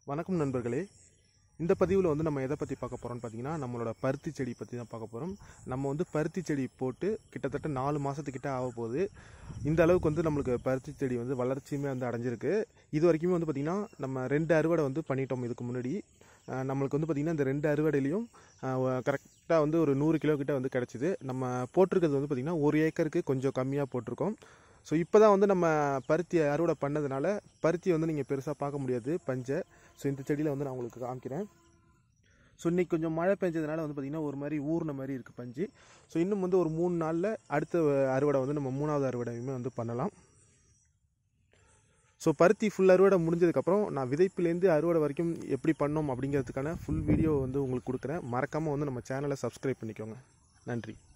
வணக்கம் நண்பர்களே இந்த பதிவில் வந்து நம்ம எதை பற்றி பார்க்க போகிறோம்னு பார்த்தீங்கன்னா நம்மளோட பருத்தி செடி பற்றி தான் பார்க்க போகிறோம் நம்ம வந்து பருத்தி செடி போட்டு கிட்டத்தட்ட நாலு மாதத்துக்கிட்ட ஆக போகுது இந்த அளவுக்கு வந்து நம்மளுக்கு பருத்தி செடி வந்து வளர்ச்சியுமே வந்து அடைஞ்சிருக்கு இது வரைக்குமே வந்து பார்த்திங்கன்னா நம்ம ரெண்டு அறுவடை வந்து பண்ணிட்டோம் இதுக்கு முன்னாடி அஹ் நம்மளுக்கு வந்து பார்த்திங்கன்னா இந்த ரெண்டு அறுவடையிலையும் கரெக்டாக வந்து ஒரு நூறு கிலோ கிட்ட வந்து கிடச்சிது நம்ம போட்டிருக்கிறது வந்து பார்த்திங்கன்னா ஒரு ஏக்கருக்கு கொஞ்சம் கம்மியாக போட்டிருக்கோம் ஸோ இப்போ தான் வந்து நம்ம பருத்தி அறுவடை பண்ணதுனால பருத்தி வந்து நீங்கள் பெருசாக பார்க்க முடியாது பஞ்சை ஸோ இந்த செடியில் வந்து நான் உங்களுக்கு காமிக்கிறேன் ஸோ இன்றைக்கி கொஞ்சம் மழை பெஞ்சதுனால வந்து பார்த்திங்கன்னா ஒரு மாதிரி ஊறின மாதிரி இருக்குது பஞ்சு ஸோ இன்னும் வந்து ஒரு மூணு நாளில் அடுத்த அறுவடை வந்து நம்ம மூணாவது அறுவடையுமே வந்து பண்ணலாம் ஸோ பருத்தி ஃபுல் அறுவடை முடிஞ்சதுக்கப்புறம் நான் விதைப்புலேருந்து அறுவடை வரைக்கும் எப்படி பண்ணோம் அப்படிங்கிறதுக்கான ஃபுல் வீடியோ வந்து உங்களுக்கு கொடுக்குறேன் மறக்காமல் வந்து நம்ம சேனலை சப்ஸ்கிரைப் பண்ணிக்கோங்க நன்றி